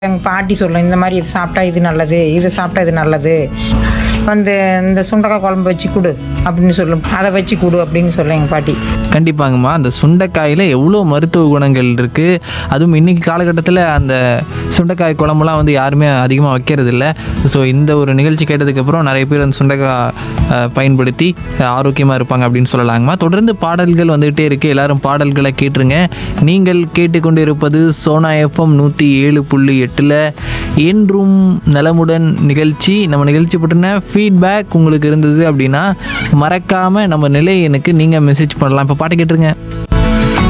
எங்கள் பாட்டி சொல்லும் இந்த மாதிரி இது சாப்பிட்டா இது நல்லது இது சாப்பிட்டா இது நல்லது வந்து இந்த சுண்டக்காய் குழம்பு வச்சு கொடு அப்படின்னு சொல்லும் அதை வச்சு கொடு அப்படின்னு சொல்லும் எங்கள் பாட்டி கண்டிப்பாங்கம்மா அந்த சுண்டைக்காயில் எவ்வளோ மருத்துவ குணங்கள் இருக்குது அதுவும் இன்றைக்கி காலகட்டத்தில் அந்த சுண்டைக்காய் குழம்புலாம் வந்து யாருமே அதிகமாக வைக்கிறது இல்ல ஸோ இந்த ஒரு நிகழ்ச்சி கேட்டதுக்கப்புறம் நிறைய பேர் அந்த சுண்டைக்காய் அஹ், பயன்படுத்தி ஆரோக்கியமாக இருப்பாங்க அப்படின்னு சொல்லலாங்கம்மா தொடர்ந்து பாடல்கள் வந்துகிட்டே இருக்குது எல்லாரும் பாடல்களை கேட்டுருங்க நீங்கள் கேட்டுக்கொண்டு இருப்பது சோனா எஃப்எம் நூற்றி ஏழு புள்ளி எட்டில் என்றும் நலமுடன் நிகழ்ச்சி நம்ம நிகழ்ச்சி பற்றின ஃபீட்பேக் உங்களுக்கு இருந்தது அப்படின்னா மறக்காமல் நம்ம நிலை எனக்கு நீங்கள் மெசேஜ் பண்ணலாம் இப்போ பாட்டு கேட்டுருங்க